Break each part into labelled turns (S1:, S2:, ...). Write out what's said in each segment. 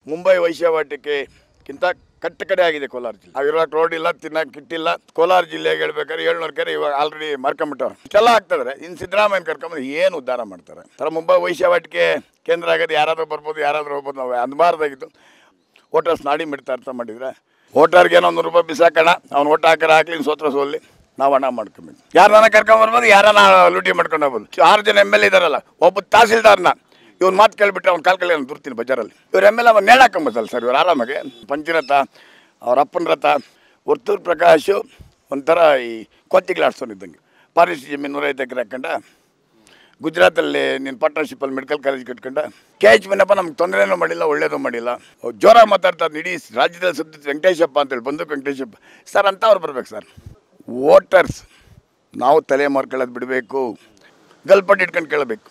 S1: ಮುಂಬೈ ವೈಶ್ಯವಾಟಿಕೆಗಿಂತ ಕಟ್ಟ ಕಡೆ ಆಗಿದೆ ಕೋಲಾರ ಜಿಲ್ಲೆ ಆಗಿರೋಕೆ ರೋಡ್ ಇಲ್ಲ ತಿನ್ನಕ್ಕೆ ಕಿಟ್ಟಿಲ್ಲ ಕೋಲಾರ ಜಿಲ್ಲೆಗೆ ಹೇಳ್ಬೇಕಾದ್ರೆ ಏಳ್ನೂರು ಕೆರೆ ಇವಾಗ ಆಲ್ರೆಡಿ ಮಾರ್ಕೊಂಬಿಟ್ಟವ್ರು ಇಷ್ಟೆಲ್ಲ ಆಗ್ತದ್ರೆ ಇನ್ನು ಸಿದ್ದರಾಮಯ್ಯ ಕರ್ಕೊಂಬಂದು ಏನು ಉದ್ಧಾರ ಮಾಡ್ತಾರೆ ತರ ಮುಂಬೈ ವೈಶ್ಯವಾಟಿಕೆ ಕೇಂದ್ರ ಆಗೋದು ಯಾರಾದರೂ ಬರ್ಬೋದು ಯಾರಾದರೂ ಹೋಗ್ಬೋದು ನಾವು ಅನ್ಬಾರ್ದಾಗಿತ್ತು ವೋಟರ್ಸ್ ನಾಡಿ ಮಿಡ್ತಾ ಅರ್ಥ ಮಾಡಿದ್ರೆ ವೋಟರ್ಗೆ ಏನೋ ಒಂದು ರೂಪಾಯಿ ಬಿಸಾಕೋಣ ಅವ್ನು ಓಟ್ ಹಾಕರ ಹಾಕ್ಲಿ ಸೋತ್ರ ಸೋಲ್ಲಿ ನಾವು ಹಣ ಮಾಡ್ಕೊಂಬೇಕು ಯಾರನ್ನ ಕರ್ಕೊಂಬರ್ಬೋದು ಯಾರನ್ನ ಲೂಟಿ ಮಾಡ್ಕೊಂಡು ಹೋಗ್ಬೋದು ಆರು ಜನ ಎಮ್ ಎಲ್ ಇದಾರಲ್ಲ ಒಬ್ಬ ತಹಸೀಲ್ದಾರ್ನ ಇವ್ನು ಮಾತು ಕೇಳಿಬಿಟ್ಟು ಅವ್ನು ಕಾಲ್ ಕಲಿ ದುರ್ತೀನಿ ಬಜಾರಲ್ಲಿ ಇವ್ರು ಎಮ್ ಎಲ್ ಅವ್ರು ನೇಳಾಕೊಂಬತ್ತಲ್ಲ ಸರ್ ಇವ್ರು ಆರಾಮಾಗೆ ಪಂಚರಥ ಅವ್ರ ಅಪ್ಪನ ರಥ ವರ್ತೂರ್ ಪ್ರಕಾಶು ಒಂಥರ ಈ ಕೊತ್ತಿಗ್ಲಾಡ್ಸೋನು ಇದ್ದಂಗೆ ಪಾರಿಸ್ ಜಮೀನು ನೂರೈವತ್ತು ಎಕರೆ ಹಾಕೊಂಡ ಗುಜರಾತಲ್ಲಿ ನೀನು ಪಾರ್ಟ್ನರ್ಶಿಪ್ಪಲ್ಲಿ ಮೆಡಿಕಲ್ ಕಾಲೇಜ್ ಕಟ್ಕೊಂಡ ಕೆ ಎಚ್ ಮಿನಪ್ಪ ನಮ್ಗೆ ತೊಂದರೆನೂ ಮಾಡಿಲ್ಲ ಒಳ್ಳೇದು ಮಾಡಿಲ್ಲ ಅವ್ರು ಜೋರಾಗಿ ಮಾತಾಡ್ತಾರೆ ಇಡೀ ರಾಜ್ಯದಲ್ಲಿ ಸುತ್ತ ವೆಂಕಟೇಶಪ್ಪ ಅಂತೇಳಿ ಬಂದು ವೆಂಕಟೇಶಪ್ಪ ಸರ್ ಅಂತ ಅವ್ರು ಬರ್ಬೇಕು ಸರ್ ವೋಟರ್ಸ್ ನಾವು ತಲೆ ಮಾರ್ಕೊಳ್ಳೋದು ಬಿಡಬೇಕು ಗಲ್ಪಟ್ಟು ಇಟ್ಕೊಂಡು ಕೇಳಬೇಕು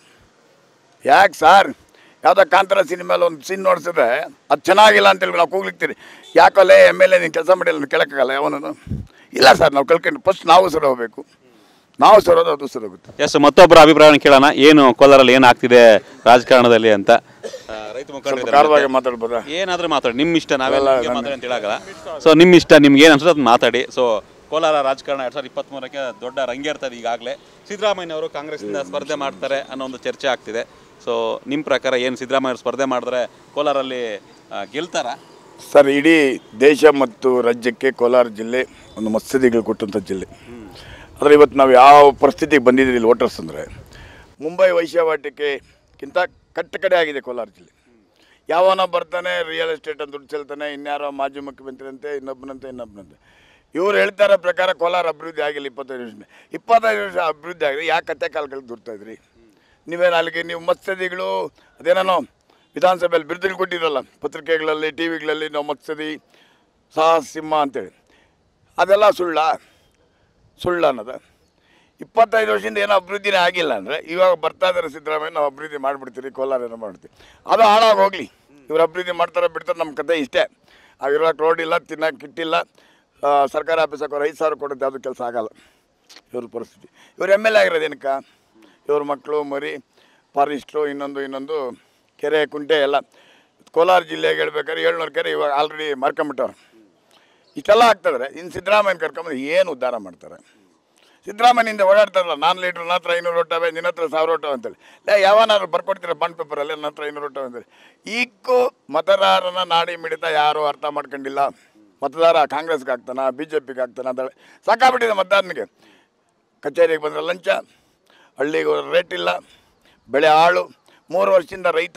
S1: ಯಾಕೆ ಸರ್ ಯಾವುದೋ ಕಾಂತಾರ ಸಿನಿಮಾಲಿ ಒಂದು ಸೀನ್ ನೋಡ್ಸಿದ್ರೆ ಅದು ಚೆನ್ನಾಗಿಲ್ಲ ಅಂತೇಳಿ ನಾವು ಕೂಗ್ಲಿಕ್ತೀರಿ ಯಾಕಲ್ಲೇ ಎಮ್ ಎಲ್ ಎ ನೀನು ಕೆಲಸ ಮಾಡಿಲ್ಲ ನೀನು ಕೇಳೋಕ್ಕಾಗಲ್ಲ ಯಾವನು ಇಲ್ಲ ಸರ್ ನಾವು ಕಳ್ಕೊಂಡು ಫಸ್ಟ್ ನಾವು ಸರ್ ಹೋಗ್ಬೇಕು ನಾವು ಸರೋದು ಅದು ಸರ್ ಹೋಗುತ್ತೆ
S2: ಎಸ್ ಮತ್ತೊಬ್ಬರ ಅಭಿಪ್ರಾಯ ಕೇಳೋಣ ಏನು ಕೋಲಾರಲ್ಲಿ ಏನು ಆಗ್ತಿದೆ ರಾಜಕಾರಣದಲ್ಲಿ ಅಂತ ಆ, ರೈತ
S1: ಸ್ವಲ್ಪ
S2: ಮುಖಂಡರು
S1: ಕಾರವಾಗಿ ಮಾತಾಡ್ಬೋದಾ
S2: ಏನಾದರೂ ಮಾತಾಡಿ ನಿಮ್ಮ ಇಷ್ಟ ನಾವೆಲ್ಲ
S1: ಅಲ್ಲ,
S2: ನಿಮ್ಗೆ
S1: ನನ್ನ-
S2: ಮಾತಾಡಿ ಅಂತ ಹೇಳಾಗಲ್ಲ ಸೊ ನಿಮ್ಮ ಇಷ್ಟ ನಿಮ್ಗೆ ಏನು ಅನ್ಸುತ್ತೆ ಅದು ಮಾತಾಡಿ ಸೊ ಕೋಲಾರ ರಾಜಕಾರಣ ಎರಡು ಸಾವಿರದ ಇಪ್ಪತ್ತ್ಮೂರಕ್ಕೆ ದೊಡ್ಡ ರಂಗೇರ್ತದೆ ಈಗಾಗಲೇ ಸಿದ್ದರಾಮಯ್ಯ ಅವರು ಕಾಂಗ್ರೆಸ್ಸಿಂದ ಸ್ಪರ್ಧೆ ಮಾಡ್ತಾರೆ ಅನ್ನೋ ಒಂದು ಚರ್ಚೆ ಆಗ್ತಿದೆ ಸೊ ನಿಮ್ಮ ಪ್ರಕಾರ ಏನು ಸಿದ್ದರಾಮಯ್ಯ ಅವ್ರು ಸ್ಪರ್ಧೆ ಮಾಡಿದ್ರೆ ಕೋಲಾರಲ್ಲಿ ಆ, ಗೆಲ್ತಾರಾ
S1: ಸರ್ ಇಡೀ ದೇಶ ಮತ್ತು ರಾಜ್ಯಕ್ಕೆ ಕೋಲಾರ ಜಿಲ್ಲೆ ಒಂದು ಮತ್ಸದಿಗಳು ಕೊಟ್ಟಂಥ ಜಿಲ್ಲೆ ಆದರೆ ಇವತ್ತು ನಾವು ಯಾವ ಪರಿಸ್ಥಿತಿಗೆ ಬಂದಿದ್ದೀವಿ ಇಲ್ಲಿ ವೋಟರ್ಸ್ ಅಂದರೆ ಮುಂಬೈ ವೈಶ್ಯವಾಟಿಕೆಗಿಂತ ಕಟ್ಟ ಕಡೆ ಆಗಿದೆ ಕೋಲಾರ ಜಿಲ್ಲೆ ಯಾವನೋ ಬರ್ತಾನೆ ರಿಯಲ್ ಎಸ್ಟೇಟ್ ಅಂತ ದುಡ್ಡು ಚೆಲ್ತಾನೆ ಇನ್ಯಾರೋ ಮಾಜಿ ಮುಖ್ಯಮಂತ್ರಿ ಅಂತೆ ಇನ್ನೊಬ್ಬನಂತೆ ಇನ್ನೊಬ್ಬನಂತೆ ಇವ್ರು ಹೇಳ್ತಾರ ಪ್ರಕಾರ ಕೋಲಾರ ಅಭಿವೃದ್ಧಿ ಆಗಿಲ್ಲ ಇಪ್ಪತ್ತೈದು ವರ್ಷ ಇಪ್ಪತ್ತೈದು ವರ್ಷ ಅಭಿವೃದ್ಧಿ ಆಗಿದೆ ಯಾಕೆ ಕತ್ತೆ ಕಾಲಗಳಿಗೆ ದುಡ್ತಾ ಇದ್ರಿ ನೀವೇನು ಅಲ್ಲಿಗೆ ನೀವು ಮತ್ಸದಿಗಳು ಅದೇನೋ ವಿಧಾನಸಭೆಯಲ್ಲಿ ಬಿರುದುಗಳು ಕೊಟ್ಟಿರಲ್ಲ ಪತ್ರಿಕೆಗಳಲ್ಲಿ ಟಿ ವಿಗಳಲ್ಲಿ ನಾವು ಮತ್ಸದಿ ಸಾಹಸ ಸಿಂಹ ಅಂತೇಳಿ ಅದೆಲ್ಲ ಸುಳ್ಳ ಸುಳ್ಳು ಅನ್ನೋದು ಇಪ್ಪತ್ತೈದು ವರ್ಷದಿಂದ ಏನೋ ಅಭಿವೃದ್ಧಿನೇ ಆಗಿಲ್ಲ ಅಂದರೆ ಇವಾಗ ಬರ್ತಾ ಇದ್ದಾರೆ ಸಿದ್ದರಾಮಯ್ಯ ನಾವು ಅಭಿವೃದ್ಧಿ ಮಾಡಿಬಿಡ್ತೀರಿ ಕೋಲಾರ ಏನೋ ಮಾಡ್ತೀವಿ ಅದು ಹಾಳಾಗಿ ಹೋಗಲಿ ಇವ್ರು ಅಭಿವೃದ್ಧಿ ಮಾಡ್ತಾರೆ ಬಿಡ್ತಾರೆ ನಮ್ಮ ಕತೆ ಇಷ್ಟೇ ಆಗಿರೋಕೆ ರೋಡ್ ಇಲ್ಲ ತಿನ್ನಕ್ಕೆ ಕಿಟ್ಟಿಲ್ಲ ಆ, ಸರ್ಕಾರಿ ಆಫೀಸಕ್ಕೆ ಅವ್ರು ಐದು ಸಾವಿರ ಕೊಡೋದು ಯಾವುದು ಕೆಲಸ ಆಗಲ್ಲ ಇವ್ರ ಪರಿಸ್ಥಿತಿ ಇವ್ರು ಎಮ್ ಎಲ್ ಎ ಆಗಿರೋದು ಏನಕ್ಕೆ ಇವ್ರ ಮಕ್ಕಳು ಮರಿ ಫಾರೆಸ್ಟ್ರು ಇನ್ನೊಂದು ಇನ್ನೊಂದು ಕೆರೆ ಕುಂಟೆ ಎಲ್ಲ ಕೋಲಾರ ಜಿಲ್ಲೆಗೆ ಹೇಳ್ಬೇಕಾದ್ರೆ ಏಳ್ನೂರು ಕೆರೆ ಇವಾಗ ಆಲ್ರೆಡಿ ಮಾರ್ಕೊಂಬಿಟ್ಟವ್ರು ಇಷ್ಟೆಲ್ಲ ಆಗ್ತದ್ರೆ ಇನ್ನು ಸಿದ್ದರಾಮಯ್ಯನ ಕರ್ಕೊಂಬಂದು ಏನು ಉದ್ಧಾರ ಮಾಡ್ತಾರೆ ಸಿದ್ದರಾಮಯ್ಯನಿಂದ ಓಡಾಡ್ತಾರಲ್ಲ ನಾನು ಲೀಟ್ರ್ ನನ್ನ ಹತ್ರ ಐನೂರು ಓಟವೆ ನಿನ್ನ ಹತ್ರ ಸಾವಿರ ಓಟವೆ ಅಂತೇಳಿ ಲೇ ಯಾವನಾದ್ರು ಬರ್ಕೊಡ್ತೀರ ಬಾಂಡ್ ಪೇಪರಲ್ಲಿ ನನ್ನ ಹತ್ರ ಐನೂರು ಓಟವೆ ಅಂತೇಳಿ ಈಗೂ ಮತದಾರನ ನಾಡಿ ಮಿಡಿತ ಯಾರೂ ಅರ್ಥ ಮಾಡ್ಕೊಂಡಿಲ್ಲ ಮತದಾರ ಕಾಂಗ್ರೆಸ್ಗೆ ಆಗ್ತಾನ ಬಿ ಜೆ ಪಿಗೆ ಆಗ್ತಾನ ಅಂತ ಹೇಳಿ ಸಾಕಾಗ್ಬಿಟ್ಟಿದೆ ಮತದಾರನಿಗೆ ಕಚೇರಿಗೆ ಬಂದರೆ ಲಂಚ ಹಳ್ಳಿಗೆ ಹೋದ್ರೆ ರೇಟ್ ಇಲ್ಲ ಬೆಳೆ ಆಳು ಮೂರು ವರ್ಷದಿಂದ ರೈತ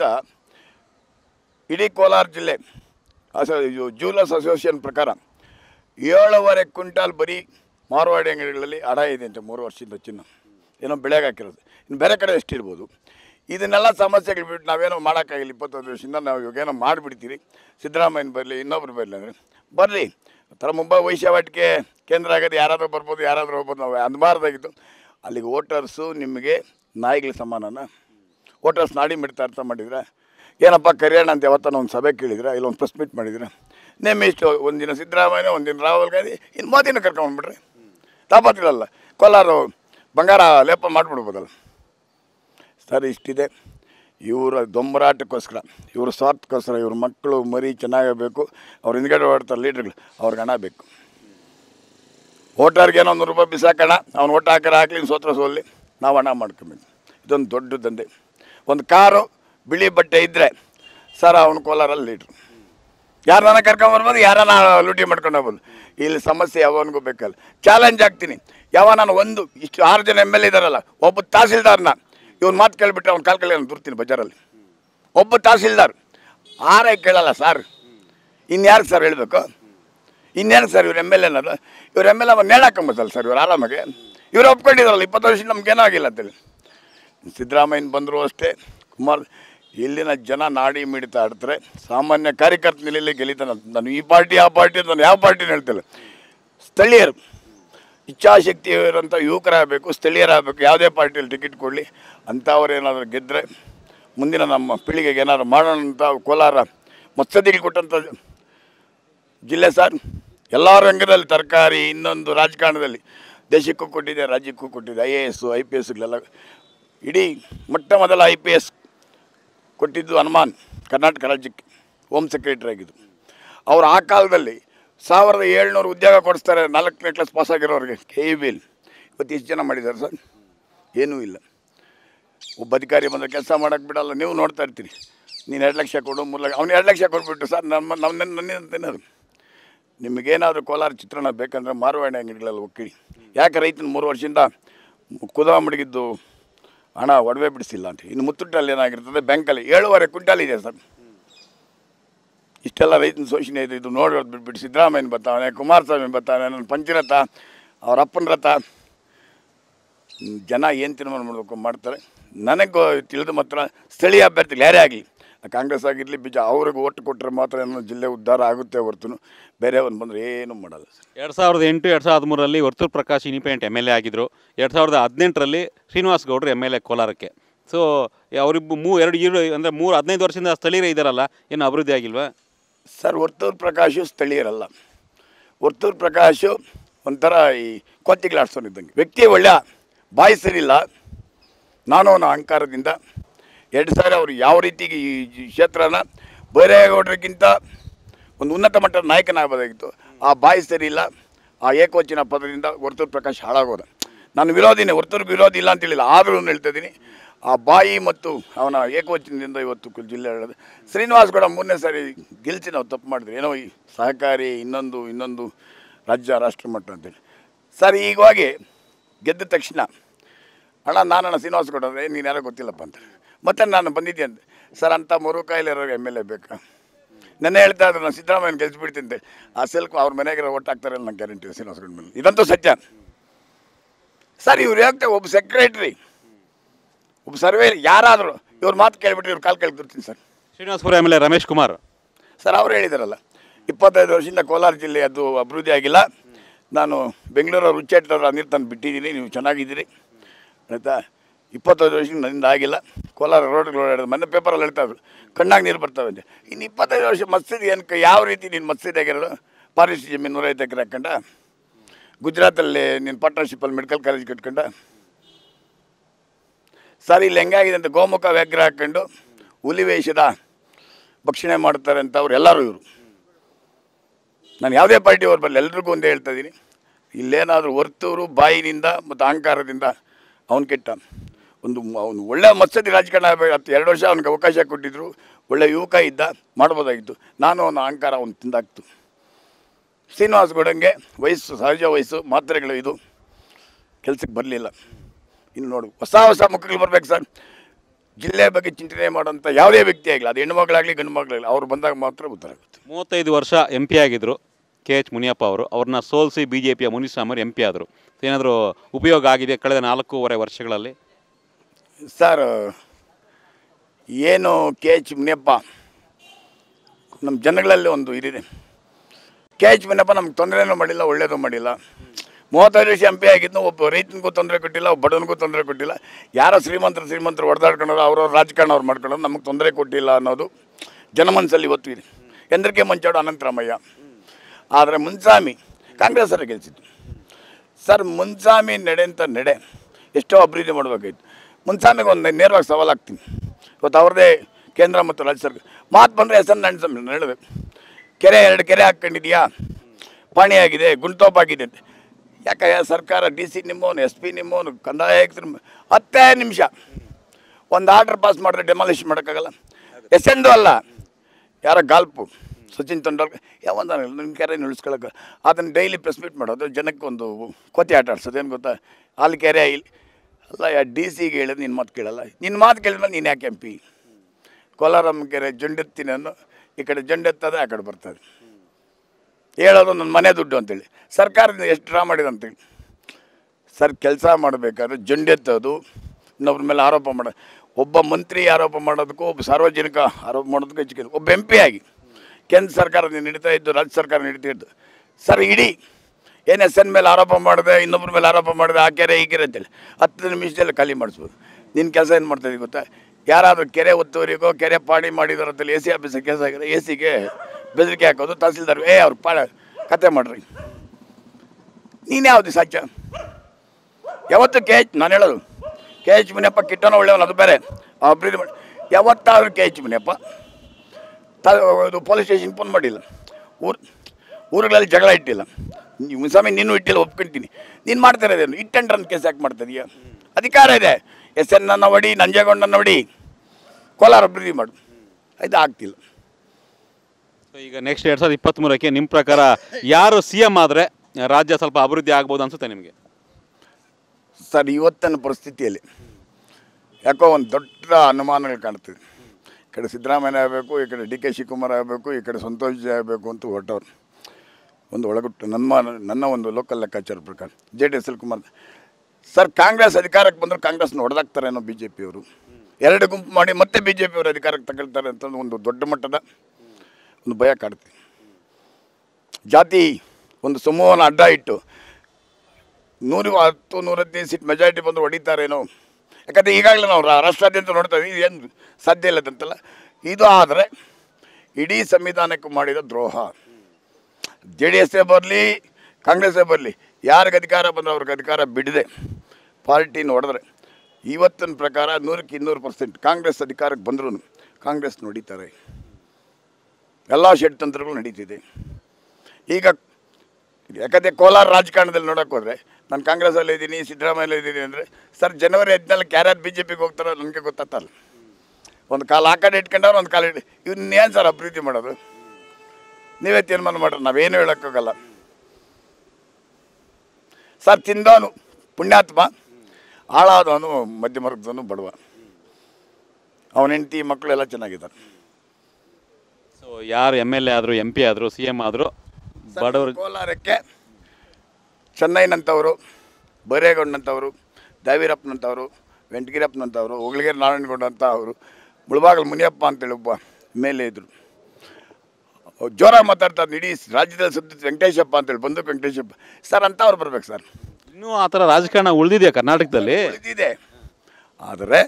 S1: ಇಡೀ ಕೋಲಾರ ಜಿಲ್ಲೆ ಅಸ ಇದು ಜೂಲರ್ಸ್ ಅಸೋಸಿಯೇಷನ್ ಪ್ರಕಾರ ಏಳುವರೆ ಕ್ವಿಂಟಾಲ್ ಬರೀ ಮಾರ್ವಾಡಿ ಅಂಗಡಿಗಳಲ್ಲಿ ಅಡ ಇದೆ ಅಂತೆ ಮೂರು ವರ್ಷದಿಂದ ಚಿನ್ನ ಏನೋ ಬೆಳೆಗೆ ಹಾಕಿರೋದು ಇನ್ನು ಬೇರೆ ಕಡೆ ಎಷ್ಟಿರ್ಬೋದು ಇದನ್ನೆಲ್ಲ ಸಮಸ್ಯೆಗಳು ಬಿಟ್ಟು ನಾವೇನೋ ಮಾಡೋಕ್ಕಾಗಿಲ್ಲ ಇಪ್ಪತ್ತೊಂದು ವರ್ಷದಿಂದ ನಾವು ಇವಾಗೇನೋ ಮಾಡಿಬಿಡ್ತೀರಿ ಸಿದ್ದರಾಮಯ್ಯನ ಬರಲಿ ಇನ್ನೊಬ್ರು ಬರಲಿ ಅಂದರೆ ಬರಲಿ ಥರ ಮುಂಬೈ ವೈಶ್ಯವಾಟಿಕೆ ಕೇಂದ್ರ ಆಗೋದು ಯಾರಾದರೂ ಬರ್ಬೋದು ಯಾರಾದರೂ ಹೋಗ್ಬೋದು ನಾವು ಅನ್ಬಾರ್ದಾಗಿತ್ತು ಅಲ್ಲಿಗೆ ವೋಟರ್ಸು ನಿಮಗೆ ನಾಯಿಗಳ ಸಮಾನನ ವೋಟರ್ಸ್ ನಾಡಿ ಮಿಡ್ತಾ ಅರ್ಥ ಮಾಡಿದ್ರೆ ಏನಪ್ಪ ಕರಿಯೋಣ ಅಂತ ಯಾವತ್ತನ ಒಂದು ಸಭೆ ಕೇಳಿದ್ರೆ ಇಲ್ಲ ಒಂದು ಪ್ರೆಸ್ ಮೀಟ್ ಮಾಡಿದ್ರೆ ನೇಮ ಇಷ್ಟು ಒಂದಿನ ಸಿದ್ದರಾಮಯ್ಯ ಒಂದಿನ ರಾಹುಲ್ ಗಾಂಧಿ ಇನ್ನು ಮೋದಿನ ಕರ್ಕೊಂಡ್ಬಿಡ್ರಿ ತಾಪತ್ತಿರಲ್ಲ ಕೋಲಾರ ಬಂಗಾರ ಲೇಪ ಮಾಡಿಬಿಡ್ಬೋದಲ್ಲ ಸರ್ ಇಷ್ಟಿದೆ ಇವರ ದೊಂಬರಾಟಕ್ಕೋಸ್ಕರ ಇವ್ರ ಸ್ವಾರ್ಥಕ್ಕೋಸ್ಕರ ಇವ್ರ ಮಕ್ಕಳು ಮರಿ ಚೆನ್ನಾಗಿರಬೇಕು ಅವ್ರ ಹಿಂದ್ಗಡೆ ಓಡ್ತಾರೆ ಲೀಡ್ರ್ಗಳು ಅವ್ರಿಗೆ ಹಣ ಬೇಕು ವೋಟರ್ಗೆ ಏನೋ ಒಂದು ರೂಪಾಯಿ ಬಿಸಾಕೋಣ ಅವ್ನು ಓಟ್ ಹಾಕರ ಹಾಕ್ಲಿ ಸೋತ್ರ ಸೋಲ್ಲಿ ನಾವು ಹಣ ಮಾಡ್ಕೊಬೇಕು ಇದೊಂದು ದೊಡ್ಡ ದಂಧೆ ಒಂದು ಕಾರು ಬಿಳಿ ಬಟ್ಟೆ ಇದ್ದರೆ ಸರ್ ಅವನು ಕೋಲಾರಲ್ಲಿ ಲೀಡ್ರು ಯಾರನ್ನ ಕರ್ಕೊಂಬರ್ಬೋದು ಯಾರನ್ನ ಲೂಟಿ ಮಾಡ್ಕೊಂಡು ಹೋಗ್ಬೋದು ಇಲ್ಲಿ ಸಮಸ್ಯೆ ಯಾವನಿಗೂ ಬೇಕಲ್ಲ ಚಾಲೆಂಜ್ ಆಗ್ತೀನಿ ಯಾವ ನಾನು ಒಂದು ಇಷ್ಟು ಆರು ಜನ ಎಮ್ ಎಲ್ ಇದ್ದಾರಲ್ಲ ಒಬ್ಬ ತಹಸೀಲ್ದಾರ್ನ ಇವ್ನು ಮಾತು ಕೇಳಿಬಿಟ್ಟು ಅವ್ನು ಕಾಲ್ ಕಲಿ ದುರ್ತೀನಿ ಬಜಾರಲ್ಲಿ ಒಬ್ಬ ತಹಸೀಲ್ದಾರ್ ಆರೇ ಕೇಳಲ್ಲ ಸರ್ ಇನ್ಯಾರು ಸರ್ ಹೇಳಬೇಕು ಇನ್ನೇನು ಸರ್ ಇವ್ರು ಎಮ್ ಎಲ್ ಏನದು ಇವ್ರು ಎಮ್ ಎಲ್ ಅವ್ರು ನೇಳಾಕೊಂಬತ್ತಲ್ಲ ಸರ್ ಇವ್ರು ಆರಾಮಾಗೆ ಇವ್ರು ಒಪ್ಕೊಂಡಿದ್ರಲ್ಲ ಇಪ್ಪತ್ತು ವರ್ಷ ನಮ್ಗೇನೂ ಆಗಿಲ್ಲ ಅಂತೇಳಿ ಸಿದ್ದರಾಮಯ್ಯನ ಬಂದರು ಅಷ್ಟೇ ಕುಮಾರ್ ಇಲ್ಲಿನ ಜನ ನಾಡಿ ಮಿಡಿತಾ ಆಡ್ತಾರೆ ಸಾಮಾನ್ಯ ಕಾರ್ಯಕರ್ತ ನಿಲೆಯಲ್ಲಿ ಗೆಲಿತಾನೆ ನಾನು ಈ ಪಾರ್ಟಿ ಆ ಪಾರ್ಟಿ ಅಂತ ನಾನು ಯಾವ ಪಾರ್ಟಿನ ಹೇಳ್ತಿಲ್ಲ ಸ್ಥಳೀಯರು ಇಚ್ಛಾಶಕ್ತಿ ಇರೋಂಥ ಯುವಕರಾಗಬೇಕು ಸ್ಥಳೀಯರಾಗಬೇಕು ಯಾವುದೇ ಪಾರ್ಟಿಯಲ್ಲಿ ಟಿಕೆಟ್ ಕೊಡಲಿ ಅಂಥವ್ರು ಏನಾದರೂ ಗೆದ್ದರೆ ಮುಂದಿನ ನಮ್ಮ ಪೀಳಿಗೆಗೆ ಏನಾದ್ರು ಮಾಡೋಣ ಅಂತ ಕೋಲಾರ ಮತ್ಸದಿಗೆ ಕೊಟ್ಟಂಥ ಜಿಲ್ಲೆ ಸರ್ ಎಲ್ಲ ರಂಗದಲ್ಲಿ ತರಕಾರಿ ಇನ್ನೊಂದು ರಾಜಕಾರಣದಲ್ಲಿ ದೇಶಕ್ಕೂ ಕೊಟ್ಟಿದೆ ರಾಜ್ಯಕ್ಕೂ ಕೊಟ್ಟಿದೆ I A S I P ಎಸ್ಗಳೆಲ್ಲ ಇಡೀ ಮೊಟ್ಟ ಮೊದಲ ಐ ಪಿ ಎಸ್ ಕೊಟ್ಟಿದ್ದು ಹನುಮಾನ್ ಕರ್ನಾಟಕ ರಾಜ್ಯಕ್ಕೆ ಹೋಮ್ ಸೆಕ್ರೆಟರಿ ಆಗಿದ್ದು ಅವ್ರು ಆ ಕಾಲದಲ್ಲಿ ಸಾವಿರದ ಏಳ್ನೂರು ಉದ್ಯೋಗ ಕೊಡಿಸ್ತಾರೆ ನಾಲ್ಕನೇ ಕ್ಲಾಸ್ ಪಾಸ್ ಆಗಿರೋರಿಗೆ ಕೆ ಇ ಬಿಲ್ ಇವತ್ತು ಎಷ್ಟು ಜನ ಮಾಡಿದ್ದಾರೆ ಸರ್ ಏನೂ ಇಲ್ಲ ಒಬ್ಬ ಅಧಿಕಾರಿ ಬಂದರೆ ಕೆಲಸ ಮಾಡೋಕ್ಕೆ ಬಿಡಲ್ಲ ನೀವು ನೋಡ್ತಾ ಇರ್ತೀರಿ ನೀನು ಎರಡು ಲಕ್ಷ ಕೊಡು ಮೂರು ಲಕ್ಷ ಅವ್ನು ಎರಡು ಲಕ್ಷ ಕೊಟ್ಬಿಟ್ಟು ಸರ್ ನಮ್ಮ ನಮ್ಮ ನನ್ನೇನದು ನಿಮಗೇನಾದರೂ ಕೋಲಾರ ಚಿತ್ರಣ ಬೇಕಂದರೆ ಮಾರವಾಡಿ ಅಂಗಡಿಗಳಲ್ಲಿ ಒಕ್ಕಿಡಿ ಯಾಕೆ ರೈತನ ಮೂರು ವರ್ಷದಿಂದ ಕುದ ಮಡಗಿದ್ದು ಹಣ ಒಡವೆ ಬಿಡಿಸಿಲ್ಲ ಅಂತ ಇನ್ನು ಮುತ್ತುಟ್ಟಲ್ಲಿ ಏನಾಗಿರ್ತದೆ ಬ್ಯಾಂಕಲ್ಲಿ ಏಳುವರೆ ಕ್ವಿಂಟಲ್ ಇದೆ ಸರ್ ಇಷ್ಟೆಲ್ಲ ರೈತನ ಶೋಷಣೆ ಇದೆ ಇದು ನೋಡೋದು ಬಿಟ್ಬಿಟ್ಟು ಸಿದ್ದರಾಮಯ್ಯನ ಬರ್ತಾವನೆ ಕುಮಾರಸ್ವಾಮಿ ಬರ್ತಾನೆ ನನ್ನ ಪಂಚರಥ ಅವ್ರ ಅಪ್ಪನ ರಥ ಹ್ಮ್, ಜನ ಏನು ತೀರ್ಮಾನ ಮಾಡಬೇಕು ಮಾಡ್ತಾರೆ ನನಗೆ ಗೊ- ತಿಳಿದ ಮಾತ್ರ ಸ್ಥಳೀಯ ಅಭ್ಯರ್ಥಿಗಳು ಯಾರೇ ಆಗಲಿ ಕಾಂಗ್ರೆಸ್ ಆಗಿರಲಿ ಬಿ ಜೆ ಅವ್ರಿಗೆ ಓಟ್ ಕೊಟ್ಟರೆ ಮಾತ್ರ ಏನೋ ಜಿಲ್ಲೆ ಉದ್ಧಾರ ಆಗುತ್ತೆ ಹೊರತು ಬೇರೆಯವ್ರು ಬಂದರೆ ಏನೂ ಮಾಡಲ್ಲ ಸರ್
S2: ಎರಡು ಸಾವಿರದ ಎಂಟು ಎರಡು ಸಾವಿರದ ಹದಿಮೂರರಲ್ಲಿ Varthur Prakash independent M L A ಆಗಿದ್ದರು ಎರಡು ಸಾವಿರದ ಹದಿನೆಂಟರಲ್ಲಿ ಶ್ರೀನಿವಾಸ್ ಗೌಡರು ಎಮ್ ಎಲ್ ಎ ಕೋಲಾರಕ್ಕೆ ಸೊ ಅವರಿಬ್ಬ ಮೂ ಎರಡು ಇರು ಅಂದರೆ ಮೂರು ಹದಿನೈದು ವರ್ಷದಿಂದ ಸ್ಥಳೀಯರೇ ಇದ್ದಾರಲ್ಲ ಏನು ಅಭಿವೃದ್ಧಿ ಆಗಿಲ್ವಾ
S1: ಸರ್ ವರ್ತೂರು ಪ್ರಕಾಶು ಸ್ಥಳೀಯರಲ್ಲ ವರ್ತೂರು ಪ್ರಕಾಶು ಒಂಥರ ಈ ಕೊತ್ತಿಗಳಾಡ್ಸೋನು ಇದ್ದಂಗೆ ವ್ಯಕ್ತಿ ಒಳ್ಳೆಯ ಬಾಯಿ ಸರಿಯಿಲ್ಲ ನಾನು ಅವನ ಅಹಂಕಾರದಿಂದ ಎರಡು ಸಾವಿರ ಅವರು ಯಾವ ರೀತಿಗೆ ಈ ಈ ಕ್ಷೇತ್ರನ ಬೈರೇಗೌಡರಿಗಿಂತ ಒಂದು ಉನ್ನತ ಮಟ್ಟದ ನಾಯಕನಾಗಬೇಕಾಗಿತ್ತು ಆ ಬಾಯಿ ಸರಿಯಿಲ್ಲ ಆ ಏಕವಚನ ಪದದಿಂದ ವರ್ತೂರು ಪ್ರಕಾಶ್ ಹಾಳಾಗೋದ ನಾನು ವಿರೋಧಿನೇ ವರ್ತೂರ್ಗೆ ವಿರೋಧಿ ಇಲ್ಲ ಅಂತ ಹೇಳಿಲ್ಲ ಆದರೂ ಹೇಳ್ತಾ ಇದ್ದೀನಿ ಆ ಬಾಯಿ ಮತ್ತು ಅವನ ಏಕವಚನದಿಂದ ಇವತ್ತು ಕು- ಜಿಲ್ಲೆ ಆಡೋದು ಶ್ರೀನಿವಾಸ್ ಕೂಡ ಮೂರನೇ ಸಾರಿ ಗೆಲ್ಸಿ ನಾವು ತಪ್ಪು ಮಾಡಿದ್ವಿ ಏನೋ ಈ ಸಹಕಾರಿ ಇನ್ನೊಂದು ಇನ್ನೊಂದು ರಾಜ್ಯ ರಾಷ್ಟ್ರ ಮಟ್ಟ ಅಂತೇಳಿ ಸರ್ ಈಗ ಹೋಗಿ ಗೆದ್ದ ತಕ್ಷಣ ಅಣ್ಣ ನಾನಣ್ಣ ಶ್ರೀನಿವಾಸ್ ಕೊಟ್ಟಂದ್ರೆ ನೀನು ಯಾರೋ ಗೊತ್ತಿಲ್ಲಪ್ಪ ಅಂತ ಮತ್ತೆ ನಾನು ಬಂದಿದ್ದೆ ಅಂತ ಸರ್ ಅಂಥ ಮರು ಕಾಯಿಲೆ ಇರೋರು ಎಮ್ ಎಲ್ ಎ ಬೇಕಾ ನೆನ್ನೆ ಹೇಳ್ತಾ ಇದ್ರು ನಾನು ಸಿದ್ದರಾಮಯ್ಯನ ಗೆಲ್ಸ್ಬಿಡ್ತೀನಿ ಅಂತ ಆ ಸೆಲ್ಕ್ ಅವ್ರ ಮನೆಗೆ ಒಟ್ಟು ಹಾಕ್ತಾರೆ ನಂಗೆ ಗ್ಯಾರಂಟಿ ಶ್ರೀನಿವಾಸ್ ಗೌಡ ಮೇಲೆ ಇದಂತೂ ಸತ್ಯ ಸರ್ ಇವ್ರು ಹೇಳ್ತಾ ಒಬ್ಬ ಸೆಕ್ರೆಟ್ರಿ ಒಬ್ಬ ಸರ್ವೆ ಯಾರಾದರೂ ಇವ್ರ ಮಾತು ಕೇಳ್ಬಿಟ್ಟು ಇವ್ರು ಕಾಲು ಕೇಳ್ತಿರ್ತೀನಿ sir
S2: Srinivaspur M L A Ramesh Kumar
S1: sir ಅವರು ಹೇಳಿದಾರಲ್ಲ ಇಪ್ಪತ್ತೈದು ವರ್ಷದಿಂದ ಕೋಲಾರ ಜಿಲ್ಲೆ ಅದು ಅಭಿವೃದ್ಧಿ ಆಗಿಲ್ಲ ನಾನು ಬೆಂಗಳೂರು ರುಚೆಟ್ಟವ್ರ ನೀರು ತಂದು ಬಿಟ್ಟಿದ್ದೀನಿ ನೀವು ಚೆನ್ನಾಗಿದ್ದೀರಿ ಆಯಿತಾ ಇಪ್ಪತ್ತೈದು ವರ್ಷದಿಂದ ನನ್ನಿಂದ ಆಗಿಲ್ಲ ಕೋಲಾರ ರೋಡ್ಗಳು ಓಡಾಡೋದು ಮೊನ್ನೆ ಪೇಪರಲ್ಲಿ ಹೇಳ್ತಾ ಇದ್ರು ಕಣ್ಣಾಗ ನೀರು ಬರ್ತಾವೆ ಅಂತ ಇನ್ನು ಇಪ್ಪತ್ತೈದು ವರ್ಷ ಮಸ್ತಿದ್ ಏನಕ್ಕೆ ಯಾವ ರೀತಿ ನೀನು ಮಸ್ತಿದ್ ಆಗಿರೋದು ಫಾರೆಸ್ಟ್ ಜಮೀನು ನೂರೈವತ್ತು ಎಕರೆ ಹಾಕೊಂಡ ಗುಜರಾತಲ್ಲಿ ನೀನು ಪಾರ್ಟ್ನರ್ಶಿಪ್ಪಲ್ಲಿ ಮೆಡಿಕಲ್ ಕಾಲೇಜ್ ಕಟ್ಕೊಂಡ ಸರ್ ಇಲ್ಲಿ ಹೆಂಗಾಗಿದೆ ಅಂತ ಗೋಮುಖ ವ್ಯಾಘ್ರ ಹಾಕ್ಕೊಂಡು ಹುಲಿ ವೇಷದ ಭಕ್ಷಣೆ ಮಾಡ್ತಾರೆ ಅಂತ ಅವ್ರು ಎಲ್ಲರೂ ಇವರು ನಾನು ಯಾವುದೇ ಪಾರ್ಟಿ ಅವ್ರು ಬರಲಿ ಎಲ್ರಿಗೂ ಒಂದೇ ಹೇಳ್ತಾ ಇದ್ದೀನಿ ಇಲ್ಲೇನಾದರೂ ವರ್ತೂರು ಬಾಯಿನಿಂದ ಮತ್ತು ಅಹಂಕಾರದಿಂದ ಅವನು ಕೆಟ್ಟ ಒಂದು ಅವನು ಒಳ್ಳೆ ಮತ್ಸದಿ ರಾಜಕಾರಣ ಆಗ್ಬೇಕು ಹತ್ತು ಎರಡು ವರ್ಷ ಅವನಿಗೆ ಅವಕಾಶ ಕೊಟ್ಟಿದ್ದರು ಒಳ್ಳೆ ಯುವಕ ಇದ್ದ ಮಾಡ್ಬೋದಾಗಿತ್ತು ನಾನು ಅವನ ಅಹಂಕಾರ ಅವನು ತಿಂದಾಕ್ತು ಶ್ರೀನಿವಾಸ್ ಗೌಡಂಗೆ ವಯಸ್ಸು ಸಹಜ ವಯಸ್ಸು ಮಾತ್ರೆಗಳು ಇದು ಕೆಲಸಕ್ಕೆ ಬರಲಿಲ್ಲ ಇನ್ನು ನೋಡು ಹೊಸ ಹೊಸ ಮುಖಗಳು ಬರ್ಬೇಕು ಸರ್ ಜಿಲ್ಲೆ ಬಗ್ಗೆ ಚಿಂತನೆ ಮಾಡೋಂಥ ಯಾವುದೇ ವ್ಯಕ್ತಿ ಆಗಲಿ ಅದು ಹೆಣ್ಮಕ್ಳಾಗಲಿ ಗಂಡು ಮಕ್ಕಳಾಗಲಿ ಅವ್ರು ಬಂದಾಗ ಮಾತ್ರ ಉತ್ತರ ಆಗುತ್ತೆ
S2: ಮೂವತ್ತೈದು ವರ್ಷ ಎಂ ಪಿ ಆಗಿದ್ದರು ಕೆ ಎಚ್ ಮುನಿಯಪ್ಪ ಅವರು ಅವ್ರನ್ನ ಸೋಲಿಸಿ ಬಿ ಜೆ ಪಿಯ ಮುನಿಸ್ವಾಮಿ ಎಂ ಪಿ ಆದರು ಏನಾದರೂ ಉಪಯೋಗ ಆಗಿದೆ ಕಳೆದ ನಾಲ್ಕೂವರೆ ವರ್ಷಗಳಲ್ಲಿ
S1: ಸರ್ ಏನು ಕೆ ಎಚ್ ಮುನಿಯಪ್ಪ ನಮ್ಮ ಜನಗಳಲ್ಲಿ ಒಂದು ಇದಿದೆ ಕೆ ಎಚ್ ಮುನಿಯಪ್ಪ ನಮ್ಗೆ ತೊಂದರೆನೂ ಮಾಡಿಲ್ಲ ಒಳ್ಳೇದು ಮಾಡಿಲ್ಲ ಮೂವತ್ತೈದು ವರ್ಷ ಎಂ ಪಿ ಆಗಿದ್ದು ಒಬ್ಬ ರೈತನಿಗೂ ತೊಂದರೆ ಕೊಟ್ಟಿಲ್ಲ ಒಬ್ಬ ಬಡವನಿಗೂ ತೊಂದರೆ ಕೊಟ್ಟಿಲ್ಲ ಯಾರೋ ಶ್ರೀಮಂತರು ಶ್ರೀಮಂತರು ಹೊಡೆದಾಡ್ಕೊಳ್ಳೋರು ಅವ್ರವ್ರ ರಾಜಕಾರಣ ಅವ್ರು ಮಾಡ್ಕೊಳ್ಳೋದು ನಮಗೆ ತೊಂದರೆ ಕೊಟ್ಟಿಲ್ಲ ಅನ್ನೋದು ಜನಮನಸ್ಸಲ್ಲಿ ಇವತ್ತು ಇದೆ ಎಂದ್ರಕ್ಕೆ ಮಂಚಾಡು ಅನಂತರಾಮಯ್ಯ ಆದರೆ ಮುನ್ಸಾಮಿ ಕಾಂಗ್ರೆಸ್ ಅವರು ಗೆಲ್ಸಿದ್ದು ಸರ್ ಮುನ್ಸಾಮಿ ನಡೆ ಅಂತ ನಡೆ ಎಷ್ಟೋ ಅಭಿವೃದ್ಧಿ ಮಾಡಬೇಕಾಯ್ತು ಮುನ್ಸಾಮಿಗೆ ಒಂದು ನೇರವಾಗಿ ಸವಾಲು ಹಾಕ್ತೀನಿ ಇವತ್ತು ಅವ್ರದ್ದೇ ಕೇಂದ್ರ ಮತ್ತು ರಾಜ್ಯ ಸರ್ಕಾರ ಮಾತು ಬಂದರೆ ಹೆಸರು ನಡೆಸ ನಡೆದು ಕೆರೆ ಎರಡು ಕೆರೆ ಹಾಕ್ಕೊಂಡಿದ್ಯಾ ಪಾಣಿ ಆಗಿದೆ ಗುಂಟೋಪಾಗಿದೆ ಅಂತ ಯಾಕೆ ಸರ್ಕಾರ ಡಿ ಸಿ ನಿಮ್ಮವನು ಎಸ್ ಪಿ ನಿಮ್ಮವನು ಕಂದಾಯ ಆಯುಕ್ತರು ನಿಮ್ಮ- ಹತ್ತೇ ನಿಮಿಷ ಒಂದು ಆರ್ಡರ್ ಪಾಸ್ ಮಾಡಿದ್ರೆ ಡೆಮಾಲಿಷ್ ಮಾಡೋಕ್ಕಾಗಲ್ಲ ಎಸೆಂಡು ಅಲ್ಲ ಯಾರ ಗಾಲ್ಪು ಸಚಿನ್ ತೆಂಡೂಲ್ಕರ್ ಯಾವಂದ ನಿಮ್ಮ ಕೆರೆ ಉಳಿಸ್ಕೊಳಕ್ಕೆ ಅದನ್ನು ಡೈಲಿ ಪ್ರೆಸ್ ಮೀಟ್ ಮಾಡೋದು ಜನಕ್ಕೆ ಒಂದು ಕೋತಿ ಆಟ ಆಡ್ಸೋದು ಏನು ಗೊತ್ತಾ ಅಲ್ಲಿ ಕೆರೆ ಇಲ್ಲಿ ಅಲ್ಲ ಯಾ ಡಿ ಸಿಗೆ ಹೇಳಿದ್ರೆ ನಿನ್ನ ಮಾತು ಕೇಳಲ್ಲ ನಿನ್ನ ಮಾತು ಕೇಳಿದ್ಮೇಲೆ ನೀನು ಯಾಕೆ ಎಂ ಪಿ ಕೋಲಾರಮ್ಮ ಕೆರೆ ಜೊಂಡೆತ್ತೀನಿ ಅನ್ನೋ ಈ ಕಡೆ ಜೊಂಡೆತ್ತದೆ ಆ ಕಡೆ ಬರ್ತದೆ ಹೇಳೋದು ನನ್ನ ಮನೆ ದುಡ್ಡು ಅಂತೇಳಿ ಸರ್ಕಾರದಿಂದ ಎಷ್ಟು ಡ್ರಾ ಮಾಡಿದೆ ಅಂತೇಳಿ ಸರ್ ಕೆಲಸ ಮಾಡಬೇಕಾದ್ರೆ ಜೊಂಡೆತ್ತೋದು ಇನ್ನೊಬ್ರ ಮೇಲೆ ಆರೋಪ ಮಾಡೋ ಒಬ್ಬ ಮಂತ್ರಿ ಆರೋಪ ಮಾಡೋದಕ್ಕೂ ಒಬ್ಬ ಸಾರ್ವಜನಿಕ ಆರೋಪ ಮಾಡೋದಕ್ಕೂ ಹೆಚ್ಚು ಒಬ್ಬ ಎಂ ಪಿ ಆಗಿ ಕೇಂದ್ರ ಸರ್ಕಾರ ನಡೀತಾ ಇದ್ದು ರಾಜ್ಯ ಸರ್ಕಾರ ನಡೀತಾ ಇದ್ದು ಸರ್ ಇಡೀ ಏನು ಎಸ್ ಎನ್ ಮೇಲೆ ಆರೋಪ ಮಾಡಿದೆ ಇನ್ನೊಬ್ರ ಮೇಲೆ ಆರೋಪ ಮಾಡಿದೆ ಆ ಕೆರೆ ಈ ಕೆರೆ ಅಂತೇಳಿ ಹತ್ತು ನಿಮಿಷದಲ್ಲಿ ಖಾಲಿ ಮಾಡಿಸ್ಬೋದು ನಿನ್ನ ಕೆಲಸ ಏನು ಮಾಡ್ತಾಯಿದ್ದೀವಿ ಗೊತ್ತಾ ಯಾರಾದರೂ ಕೆರೆ ಒತ್ತುವರಿಗೋ ಕೆರೆ ಪಾಡಿ ಮಾಡಿದಾರೆ ಅಂತೇಳಿ ಎ ಸಿ ಆಫೀಸಿಗೆ ಕೇಸ್ ಆಗಿದೆ ಎ ಸಿಗೆ ಬೆದರಿಕೆ ಹಾಕೋದು ತಹಸೀಲ್ದಾರ್ ಏ ಅವ್ರು ಪಾಡ ಕತೆ ಮಾಡ್ರಿ ನೀನು ಯಾವುದು ಸಾಕ್ಷ್ಯ ಯಾವತ್ತು ಕೆ ಎಚ್ ನಾನು ಹೇಳೋದು ಕೆ ಎಚ್ ಮುನಿಯಪ್ಪ ಕಿಟ್ಟನ ಒಳ್ಳೆಯವನು ಅದು ಬೇರೆ ಆ ಅಭಿವೃದ್ಧಿ ಮಾಡಿ ಯಾವತ್ತಾದ್ರೂ ಕೆ ಎಚ್ ಮುನಿಯಪ್ಪ ತ ಇದು ಪೊಲೀಸ್ ಸ್ಟೇಷನ್ ಫೋನ್ ಮಾಡಿಲ್ಲ ಊರು ಊರುಗಳಲ್ಲಿ ಜಗಳ ಇಟ್ಟಿಲ್ಲ ನೀವು ಸ್ವಾಮಿ ನೀನು ಇಟ್ಟಿಲ್ಲ ಒಪ್ಕೊಂತೀನಿ ನೀನು ಮಾಡ್ತಾ ಇರೋದೇನು ಇಟ್ ಅಂಡ್ ರನ್ ಕೇಸ್ ಯಾಕೆ ಮಾಡ್ತಿದೀಯ ಅಧಿಕಾರ ಇದೆ ಎಸ್ ಎನ್ ನನ್ನ ಹೊಡಿ ನಂಜೇಗೌಡನ ಹೊಡಿ ಕೋಲಾರ ಅಭಿವೃದ್ಧಿ ಮಾಡು ಇದು ಆಗ್ತಿಲ್ಲ
S2: ಸೊ ಈಗ ನೆಕ್ಸ್ಟ್ ಎರಡು ಸಾವಿರದ ಇಪ್ಪತ್ತ್ಮೂರಕ್ಕೆ ನಿಮ್ಮ ಪ್ರಕಾರ ಯಾರು ಸಿ ಎಮ್ ಆದರೆ ರಾಜ್ಯ ಸ್ವಲ್ಪ ಅಭಿವೃದ್ಧಿ ಆಗ್ಬೋದು ಅನ್ಸುತ್ತೆ ನಿಮಗೆ
S1: ಸರ್ ಇವತ್ತಿನ ಪರಿಸ್ಥಿತಿಯಲ್ಲಿ ಯಾಕೋ ಒಂದು ದೊಡ್ಡ ಅನುಮಾನಗಳು ಕಾಣ್ತಿದೆ ಈ ಕಡೆ ಸಿದ್ದರಾಮಯ್ಯ ಆಗಬೇಕು ಈ ಕಡೆ ಡಿ ಕೆ ಶಿವಕುಮಾರ್ ಆಗಬೇಕು ಈ ಕಡೆ ಸಂತೋಷ್ ಜಿ ಆಗಬೇಕು ಅಂತ ಹೊರಟವ್ರು ಒಂದು ಒಳಗುಟ್ಟು ನನ್ನ ನನ್ನ ಒಂದು ಲೋಕಲ್ ಲೆಕ್ಕಾಚಾರ ಪ್ರಕಾರ J D S L Kumar sir Congress ಅಧಿಕಾರಕ್ಕೆ ಬಂದರೂ ಕಾಂಗ್ರೆಸ್ನ ಹೊಡೆದಾಕ್ತಾರೇನೋ ಬಿ ಜೆ ಪಿಯವರು ಎರಡು ಗುಂಪು ಮಾಡಿ ಮತ್ತೆ ಬಿ ಜೆ ಪಿಯವರು ಅಧಿಕಾರಕ್ಕೆ ತಗೊಳ್ತಾರೆ ಅಂತ ಒಂದು ದೊಡ್ಡ ಮಟ್ಟದ ಒಂದು ಭಯ ಕಾಡುತ್ತೆ ಜಾತಿ ಒಂದು ಸಮೂಹನ ಅಡ್ಡ ಇಟ್ಟು ನೂರು ಹತ್ತು ನೂರ ಹದಿನೈದು ಸೀಟ್ ಮೆಜಾರಿಟಿ ಬಂದು ಹೊಡಿತಾರೇನೋ ಯಾಕಂದರೆ ಈಗಾಗಲೇ ನಾವು ರಾ- ರಾಷ್ಟ್ರಾದ್ಯಂತ ನೋಡ್ತಾ ಇದ್ದೀವಿ ಏನು ಸಾಧ್ಯ ಇಲ್ಲದಂತಲ್ಲ ಇದು ಆದರೆ ಇಡೀ ಸಂವಿಧಾನಕ್ಕೆ ಮಾಡಿದ ದ್ರೋಹ ಜೆ ಡಿ ಎಸ್ಸೇ ಬರಲಿ ಕಾಂಗ್ರೆಸ್ಸೇ ಬರಲಿ ಯಾರಿಗೆ ಅಧಿಕಾರ ಬಂದರೆ ಅವ್ರಿಗೆ ಅಧಿಕಾರ ಬಿಡದೆ ಪಾರ್ಟಿನ ಹೊಡೆದ್ರೆ ಇವತ್ತಿನ ಪ್ರಕಾರ ನೂರಕ್ಕೆ ಇನ್ನೂರು ಪರ್ಸೆಂಟ್ ಕಾಂಗ್ರೆಸ್ ಅಧಿಕಾರಕ್ಕೆ ಬಂದರೂ ಕಾಂಗ್ರೆಸ್ ನೋಡಿತಾರೆ ಎಲ್ಲ ಷಡ್ತಂತ್ರಗಳು ನಡೀತಿದೆ ಈಗ ಯಾಕಂದರೆ ಕೋಲಾರ ರಾಜಕಾರಣದಲ್ಲಿ ನೋಡೋಕೆ ಹೋದರೆ ನಾನು ಕಾಂಗ್ರೆಸ್ಸಲ್ಲಿ ಇದ್ದೀನಿ ಸಿದ್ದರಾಮಯ್ಯ ಇದ್ದೀನಿ ಅಂದರೆ ಸರ್ ಜನವರಿ ಹದಿನಾಲ್ಕು ಯಾರ್ಯಾರು ಬಿ ಜೆ ಪಿಗೆ ಹೋಗ್ತಾರೋ ನನಗೆ ಗೊತ್ತಾಗ್ತಲ್ಲ ಒಂದು ಕಾಲ ಆ ಕಡೆ ಇಟ್ಕೊಂಡವ್ರು ಒಂದು ಕಾಲ ಇಟ್ಟು ಇವನ್ನೇನು ಸರ್ ಅಭಿವೃದ್ಧಿ ಮಾಡೋದು ನೀವೇ ತೀರ್ಮಾನ ಮಾಡ್ರಿ ನಾವೇನು ಹೇಳೋಕ್ಕಾಗಲ್ಲ ಸರ್ ತಿಂದವನು ಪುಣ್ಯಾತ್ಮ ಹಾಳಾದವನು ಮಧ್ಯಮ ವರ್ಗದವನು ಬಡವ ಅವನ ಹೆಂಡತಿ ಮಕ್ಕಳು ಎಲ್ಲ ಚೆನ್ನಾಗಿದ್ದಾರೆ
S2: ಸೊ ಯಾರು ಎಮ್ ಎಲ್ ಎ ಆದರು ಎಂ ಪಿ ಆದರು ಸಿ ಎಮ್ ಆದರು ಬಡವರು
S1: ಕೋಲಾರಕ್ಕೆ ಚೆನ್ನೈನಂಥವರು ಬೈರೇಗೌಡನಂಥವರು ದಾವಿರಪ್ಪನಂಥವರು ವೆಂಕಟಗಿರಪ್ಪನಂಥವರು ಉಗ್ಳಗೇರಿ ನಾರಾಯಣಗೌಡ ಅಂತ ಅವರು ಮುಳಬಾಗಲ್ ಮುನಿಯಪ್ಪ ಅಂತೇಳಿ ಒಬ್ಬ ಮೇಲೆ ಇದ್ರು ಅವ್ರು ಜೋರಾಗಿ ಮಾತಾಡ್ತಾರೆ ಇಡೀ ರಾಜ್ಯದಲ್ಲಿ ಸುತ್ತ ವೆಂಕಟೇಶಪ್ಪ ಅಂತೇಳಿ ಬಂದು ವೆಂಕಟೇಶಪ್ಪ ಸರ್ ಅಂಥವ್ರು ಬರ್ಬೇಕು ಸರ್
S2: ಇನ್ನೂ ಆ ಥರ ರಾಜಕಾರಣ ಉಳಿದಿದೆಯಾ ಕರ್ನಾಟಕದಲ್ಲಿ
S1: ಉಳಿದಿದೆ ಆದರೆ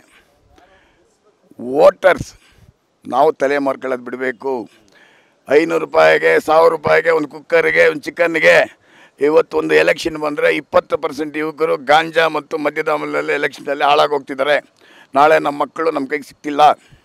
S1: ವೋಟರ್ಸ್ ನಾವು ತಲೆ ಮಾರ್ಕೊಳ್ಳೋದು ಬಿಡಬೇಕು ಐನೂರು ರೂಪಾಯಿಗೆ ಸಾವಿರ ರೂಪಾಯಿಗೆ ಒಂದು ಕುಕ್ಕರಿಗೆ ಒಂದು ಚಿಕನ್ಗೆ ಇವತ್ತು ಒಂದು ಎಲೆಕ್ಷನ್ ಬಂದರೆ ಇಪ್ಪತ್ತು ಪರ್ಸೆಂಟ್ ಯುವಕರು ಗಾಂಜಾ ಮತ್ತು ಮದ್ಯದ ಅಮಲಲ್ಲಿ ಎಲೆಕ್ಷನಲ್ಲಿ ಹಾಳಾಗಿ ಹೋಗ್ತಿದ್ದಾರೆ ನಾಳೆ ನಮ್ಮ ಮಕ್ಕಳು ನಮ್ಮ ಕೈಗೆ ಸಿಗ್ತಿಲ್ಲ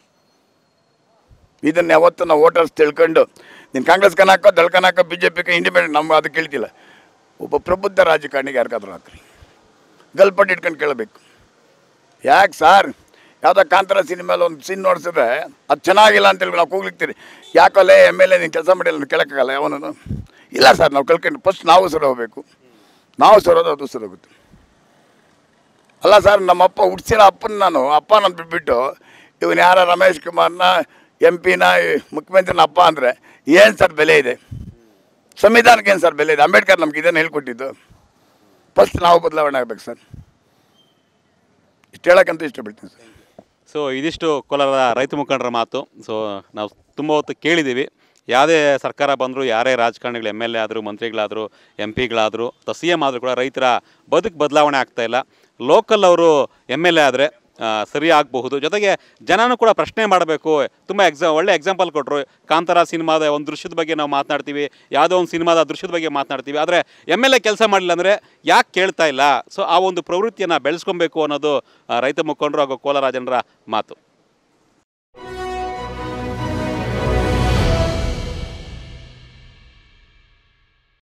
S1: ಇದನ್ನು ಯಾವತ್ತು ನಾವು ವೋಟರ್ಸ್ ತಿಳ್ಕೊಂಡು ನೀನು ಕಾಂಗ್ರೆಸ್ ಕನ್ ಹಾಕೋ ದಳ್ಕನ್ ಹಾಕೋ ಬಿ ಜೆ ಪಿಗೆ ಇಂಡಿಪೆಂಡೆಂಟ್ ನಮ್ಮ ಅದು ಕೇಳ್ತಿಲ್ಲ ಒಬ್ಬ ಪ್ರಬುದ್ಧ ರಾಜಕಾರಣಿಗೆ ಯಾರಿಗಾದ್ರೂ ಹಾಕ್ರಿ ಗಲ್ಪಟ್ಟು ಇಟ್ಕೊಂಡು ಕೇಳಬೇಕು ಯಾಕೆ ಸರ್ ಯಾವುದೋ ಕಾಂತಾರ ಸಿನಿಮಾಲಿ ಒಂದು ಸೀನ್ ನೋಡ್ಸಿದ್ರೆ ಅದು ಚೆನ್ನಾಗಿಲ್ಲ ಅಂತೇಳಿ ನಾವು ಕೂಗ್ಲಿಕ್ತೀರಿ ಯಾಕಲ್ಲೇ ಎಮ್ ಎಲ್ ಎ ನೀನು ಕೆಲಸ ಮಾಡಿಲ್ಲ ನೀವು ಕೇಳೋಕ್ಕಾಗಲ್ಲ ಯಾವನು ಇಲ್ಲ ಸರ್ ನಾವು ಕಲ್ಕೊಂಡು ಫಸ್ಟ್ ನಾವು ಸರಿ ಹೋಗ್ಬೇಕು ನಾವು ಸರೋದು ಅದು ಸರಿ ಹೋಗುತ್ತೆ ಅಲ್ಲ ಸರ್ ನಮ್ಮಪ್ಪ ಹುಡ್ಸಿರೋ ಅಪ್ಪನ ನಾನು ಅಪ್ಪ ನಾನು ಬಿಟ್ಬಿಟ್ಟು ಇವನು ಯಾರ ರಮೇಶ್ ಕುಮಾರ್ನ ಎಂ ಪಿನ ಮುಖ್ಯಮಂತ್ರಿನ ಅಪ್ಪ ಅಂದರೆ ಏನು ಸರ್ ಬೆಲೆ ಇದೆ ಸಂವಿಧಾನಕ್ಕೆ ಏನು ಸರ್ ಬೆಲೆ ಇದೆ ಅಂಬೇಡ್ಕರ್ ನಮ್ಗೆ ಇದನ್ನು ಹೇಳ್ಕೊಟ್ಟಿದ್ದು ಫಸ್ಟ್ ನಾವು ಬದಲಾವಣೆ ಆಗ್ಬೇಕು ಸರ್ ಇಷ್ಟು ಹೇಳೋಕ್ಕಂತೂ ಇಷ್ಟಪಡ್ತೀನಿ ಸರ್
S2: ಸೊ ಇದಿಷ್ಟು ಕೋಲಾರದ ರೈತ ಮುಖಂಡರ ಮಾತು ಸೊ ನಾವು ತುಂಬ ಹೊತ್ತು ಕೇಳಿದ್ದೀವಿ ಯಾವುದೇ ಸರ್ಕಾರ ಬಂದರೂ ಯಾರೇ ರಾಜಕಾರಣಿಗಳು ಎಮ್ ಎಲ್ ಎ ಆದರೂ ಮಂತ್ರಿಗಳಾದರೂ ಎಂ ಪಿಗಳಾದರೂ ಅಥವಾ ಸಿ ಎಮ್ ಆದರೂ ಕೂಡ ರೈತರ ಬದುಕು ಬದಲಾವಣೆ ಆಗ್ತಾ ಇಲ್ಲ ಲೋಕಲ್ ಅವರು ಎಮ್ ಎಲ್ ಎ ಆದರೆ ಸರಿ ಆಗಬಹುದು ಜೊತೆಗೆ ಜನನೂ ಕೂಡ ಪ್ರಶ್ನೆ ಮಾಡಬೇಕು ತುಂಬ ಎಕ್ಸಾ ಒಳ್ಳೆ ಎಕ್ಸಾಂಪಲ್ ಕೊಟ್ಟರು ಕಾಂತಾರ ಸಿನಿಮಾದ ಒಂದು ದೃಶ್ಯದ ಬಗ್ಗೆ ನಾವು ಮಾತನಾಡ್ತೀವಿ ಯಾವುದೋ ಒಂದು ಸಿನಿಮಾದ ದೃಶ್ಯದ ಬಗ್ಗೆ ಮಾತನಾಡ್ತೀವಿ ಆದರೆ ಎಮ್ ಎಲ್ ಎ ಕೆಲಸ ಮಾಡಲಿಲ್ಲ ಅಂದರೆ ಯಾಕೆ ಕೇಳ್ತಾ ಇಲ್ಲ ಸೊ ಆ ಒಂದು ಪ್ರವೃತ್ತಿಯನ್ನು ಬೆಳೆಸ್ಕೊಬೇಕು ಅನ್ನೋದು ಆ, ರೈತ ಮುಖಂಡರು ಹಾಗೂ ಕೋಲಾರ ಜನರ ಮಾತು